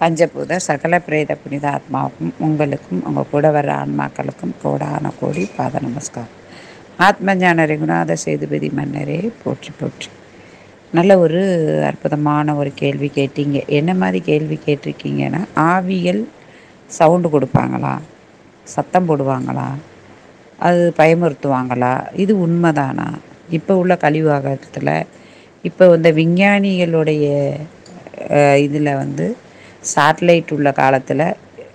பஞ்சபூத சகல பிரேத புனித ஆத்மாவுக்கும் உங்களுக்கும் உங்க கூட வர்ற ஆன்மாக்களுக்கும் கோடான கோடி பாத நமஸ்காரம் ஆத்ம ஞான ரகுநாத சேதுபதி மன்னரே போற்றி போற்றி நல்ல ஒரு அற்புதமான ஒரு கேள்வி கேட்டீங்க என்ன மாரி கேள்வி கேட்டிருக்கீங்கன்னா ஆவிகள் சவுண்டு கொடுப்பாங்களா சத்தம் போடுவாங்களா அது பயமுறுத்துவாங்களா இது உண்மைதானா இப்போ உள்ள கலியுகத்துல இப்போ இந்த விஞ்ஞானிகளுடைய இதில வந்து சாட்டிலைட் உள்ள காலத்துல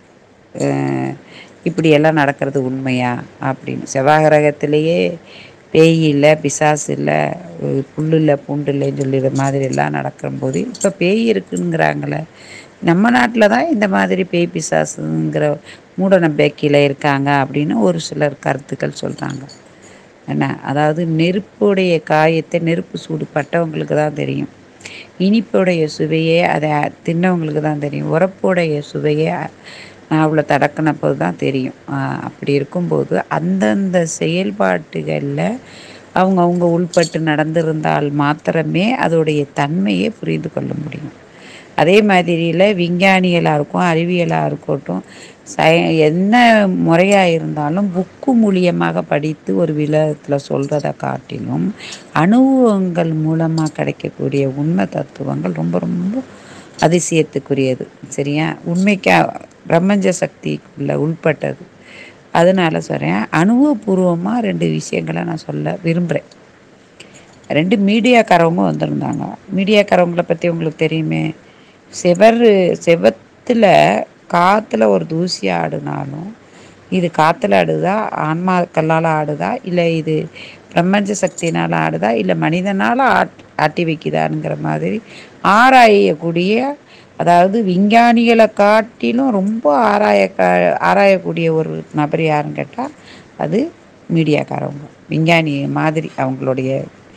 அ இப்படியெல்லாம் நடக்கிறது உண்மையா அப்படின்னு செவ்வா கிரகத்திலேயே பேய் இல்ல பிசாசு இல்ல புல்லு இல்ல பூண்டு இல்லைன்னு சொல்லிற மாதிரி எல்லாம் நடக்கும் போது இப்ப பேய் இருக்குங்கிறாங்கள நம்ம நாட்டுல தான் இந்த மாதிரி பேய் பிசாசுங்கிற மூட நம்பிக்கையில இருக்காங்க அப்படின்னு ஒரு சிலர் கருத்துக்கள் சொல்றாங்க என்ன அதாவது நெருப்புடைய காயத்தை நெருப்பு சூடு பட்டவங்களுக்கு தான் தெரியும் இனிப்புடைய சுவையே அதை தின்னவங்களுக்கு தான் தெரியும் உறப்புடைய சுவையே நாவுல தடக்குனப்போது தான் தெரியும் அப்படி இருக்கும்போது அந்தந்த செயல்பாட்டுகளில் அவங்க அவங்க உள்பட்டு நடந்திருந்தால் மாத்திரமே அதோடைய தன்மையை புரிந்து கொள்ள முடியும் அதே மாதிரியில் விஞ்ஞானிகளாக இருக்கும் அறிவியலாக இருக்கட்டும் சய என்ன முறையாக இருந்தாலும் புக்கு மூலியமாக படித்து ஒரு விதத்தில் சொல்றதை காட்டிலும் அனுபவங்கள் மூலமாக கிடைக்கக்கூடிய உண்மை தத்துவங்கள் ரொம்ப ரொம்ப அதிசயத்துக்குரியது சரியா உண்மைக்கா பிரம்மஞ்ச சக்திக்குள்ள உள்பட்டது அதனால சொல்கிறேன் அனுபவபூர்வமாக ரெண்டு விஷயங்கள நான் சொல்ல விரும்புகிறேன் ரெண்டு மீடியாக்காரவங்க வந்திருந்தாங்க மீடியாக்காரவங்கள பற்றி உங்களுக்கு தெரியுமே செவரு செவத்துல காத்துல ஒரு தூசி ஆடுனாலும் இது காத்துல ஆடுதா ஆன்மாக்கல்லால் ஆடுதா இல்லை இது பிரம்மஞ்ச சக்தினால் ஆடுதா இல்லை மனிதனால் ஆட் ஆட்டி வைக்குதானுங்கிற மாதிரி ஆராயக்கூடிய அதாவது விஞ்ஞானிகளை காட்டிலும் ரொம்ப ஆராய ஆராயக்கூடிய ஒரு நபர் யாருன்னு கேட்டால் அது மீடியாக்காரவங்க விஞ்ஞானி மாதிரி அவங்களுடைய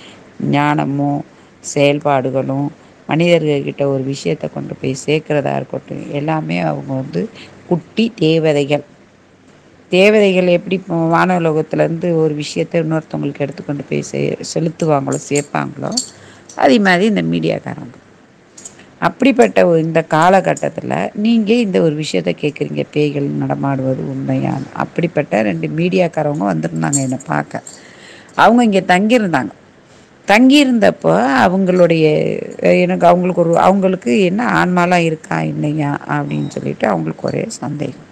ஞானமும் செயல்பாடுகளும் மனிதர்கள்கிட்ட ஒரு விஷயத்தை கொண்டு போய் சேர்க்குறதா இருக்கட்டும் எல்லாமே அவங்க வந்து குட்டி தேவதைகள் தேவதைகள் எப்படி வானலோகத்துலேருந்து ஒரு விஷயத்த இன்னொருத்தவங்களுக்கு எடுத்துக்கொண்டு போய் செ செலுத்துவாங்களோ சேர்ப்பாங்களோ அதே மாதிரி இந்த மீடியாக்காரங்க அப்படிப்பட்ட இந்த காலகட்டத்தில் நீங்கள் இந்த ஒரு விஷயத்த கேட்குறீங்க பேய்கள் நடமாடுவது உண்மையான அப்படிப்பட்ட ரெண்டு மீடியாக்காரவங்க வந்திருந்தாங்க என்னை பார்க்க அவங்க இங்கே தங்கியிருந்தாங்க தங்கியிருந்தப்போ அவங்களுடைய எனக்கு அவங்களுக்கு ஒரு அவங்களுக்கு என்ன ஆன்மாலாம் இருக்கா இல்லையா அப்படின்னு சொல்லிட்டு அவங்களுக்கு ஒரே சந்தேகம்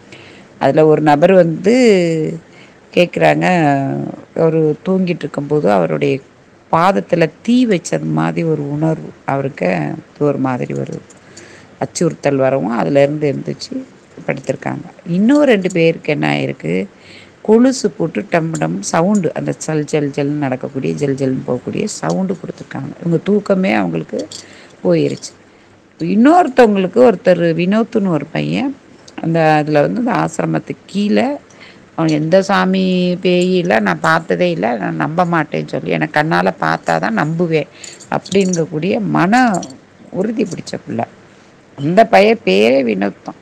அதில் ஒரு நபர் வந்து கேட்குறாங்க ஒரு தூங்கிட்டு இருக்கும்போது அவருடைய பாதத்தில் தீ வச்சது மாதிரி ஒரு உணர்வு அவருக்கு ஒரு மாதிரி ஒரு அச்சுறுத்தல் வரவும் அதுலேருந்து இருந்துச்சு படுத்திருக்காங்க இன்னும் ரெண்டு பேருக்கு என்ன ஆயிருக்கு கொலுசு போட்டு டம் டம் சவுண்டு அந்த ஜல் ஜல் ஜல்னு நடக்கக்கூடிய ஜல் ஜல்னு போகக்கூடிய சவுண்டு கொடுத்துருக்காங்க இவங்க தூக்கமே அவங்களுக்கு போயிருச்சு இன்னொருத்தவங்களுக்கு ஒருத்தர் வினோத்துன்னு ஒரு பையன் அந்த அதில் வந்து அந்த ஆசிரமத்துக்கு கீழே அவன் எந்த சாமி பேய் இல்லை நான் பார்த்ததே இல்லை நான் நம்ப மாட்டேன்னு சொல்லி எனக்கு கண்ணால் பார்த்தா தான் நம்புவேன் அப்படிங்கக்கூடிய மன உறுதி பிடிச்ச பிள்ளை அந்த பையன் பேரே வினோத்தம்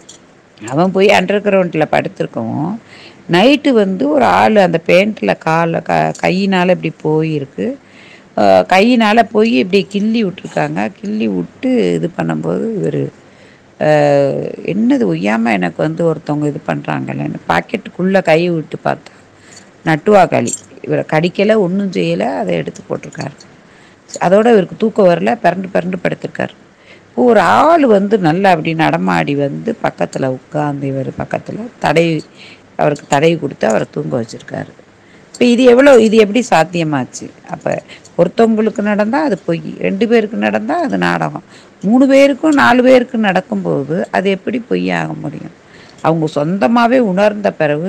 அவன் போய் அண்டர் கிரவுண்டில் படுத்திருக்கவும் நைட்டு வந்து ஒரு ஆள் அந்த பேண்ட்டில் காலை க கையினால் இப்படி போயிருக்கு கையினால் போய் இப்படி கிள்ளி விட்ருக்காங்க கிள்ளி விட்டு இது பண்ணும்போது இவர் என்னது ஒய்யாமல் எனக்கு வந்து ஒருத்தவங்க இது பண்ணுறாங்கல்லன்னு பாக்கெட்டுக்குள்ளே கை விட்டு பார்த்தா நட்டுவாக்காளி இவரை கடிக்கலை ஒன்றும் செய்யலை அதை எடுத்து போட்டிருக்காரு அதோட இவருக்கு தூக்கம் வரல பிறண்டு பிறண்டு படுத்திருக்காரு ஒரு ஆள் வந்து நல்லா அப்படி நடமாடி வந்து பக்கத்தில் உட்காந்து இவர் பக்கத்தில் தடை அவருக்கு தடவி கொடுத்து அவரை தூங்க வச்சுருக்காரு இப்போ இது எவ்வளோ இது எப்படி சாத்தியமாச்சு அப்போ ஒருத்தவங்களுக்கு நடந்தால் அது பொய் ரெண்டு பேருக்கு நடந்தால் அது நாடகம் மூணு பேருக்கும் நாலு பேருக்கும் நடக்கும்போது அது எப்படி பொய்யாக முடியும் அவங்க சொந்தமாகவே உணர்ந்த பிறகு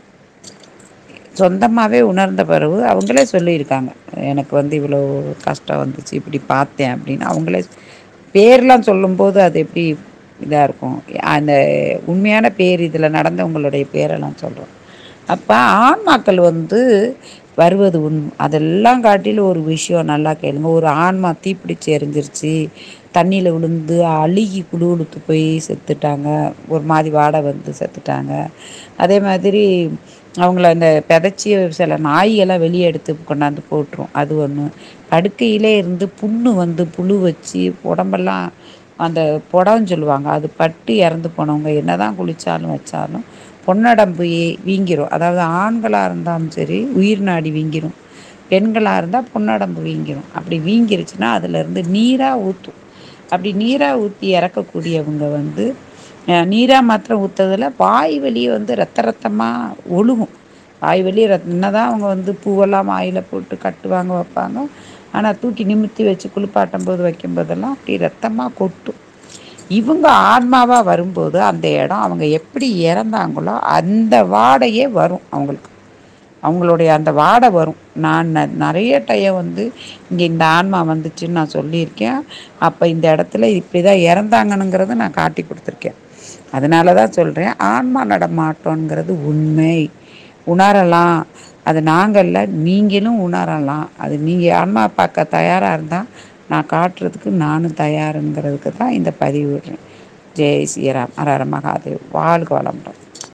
சொந்தமாகவே உணர்ந்த பிறகு அவங்களே சொல்லியிருக்காங்க எனக்கு வந்து இவ்வளோ கஷ்டம் வந்துச்சு இப்படி பார்த்தேன் அப்படின்னு அவங்களே பேர்லாம் சொல்லும்போது அது எப்படி இதாக இருக்கும் அந்த உண்மையான பேர் இதில் நடந்தவங்களுடைய பேரெல்லாம் சொல்கிறோம் அப்போ ஆன்மாக்கள் வந்து வருவது உண் அதெல்லாம் காட்டிலும் ஒரு விஷயம் நல்லா கேளுங்க ஒரு ஆன்மா தீப்பிடிச்சு எரிஞ்சிருச்சு தண்ணியில் விழுந்து அழுகி குழு உளுத்து போய் செத்துட்டாங்க ஒரு மாதிரி வாடை வந்து செத்துட்டாங்க அதே மாதிரி அவங்கள அந்த பெதைச்சி சில நாய்கள்லாம் வெளியே எடுத்து கொண்டாந்து போட்டுரும் அது ஒன்று படுக்கையிலே இருந்து புண்ணு வந்து புழு வச்சு உடம்பெல்லாம் அந்த பொடன்னு சொல்லுவாங்க அது பட்டு எறந்து போனவங்க என்னதா குளிச்சாலு வச்சாலு பொன்னொடம்பு ஏ வீங்கிரு அதாவது ஆண்களா இருந்தாலு சரி உயிர் நாடி வீங்கிரு பெண்களா இருந்தா பொன்னொடம்பு வீங்கிரு அப்டி வீங்கிருச்சுன்னா அதுலருந்து நீரா ஊத்து அப்டி நீரா ஊத்தி எறக்கக்கூடியவங்க வந்து அ நீரா மாத்ர ஊத்றதுல வாய் வழியே வந்து ரத்த ரத்தமா ஒழுகு வாய் வழிய ரத் என்னதா அவங்க வந்து பூவெல்லா வாயில போட்டு கட்டுவாங்க வப்பாங்க ஆனா தூக்கி நிமித்தி வச்சு குளிப்பாட்டம் போது வைக்கும்போதெல்லா அப்டி ரத்தமா கொட்டு இவங்க ஆத்மாவா வரும்போது அந்த எடோ அவங்க எப்டி எறந்தாங்களோ அந்த வாடையே வரு அவங்களுக்கு அவங்களுடைய அந்த வாட வரு நா ந நெறைய டைய வந்து இங்க இந்த ஆன்மா வந்துச்சுன்னு நா சொல்லியிருக்கே அப்ப இந்த எடத்துல இப்டிதா எறந்தாங்கனுங்கிறத நா காட்டி குடுத்துருக்கே அதனாலதா சொல்றே ஆன்மா நடமாட்டோங்கிறது உண்மை உணரலா அது நாங்கல்ல நீங்களு உணரலா அது நீங்க ஆன்மா பாக்க தயாரா இருந்தா நா காட்டுறதுக்கு நானு தயாருங்கிறதுக்கு தா இந்த பதிவு விடுறே ஜெய் ஸ்ரீராம் ஹர ஹர மகாதேவ் வாழ்க வளமுடன்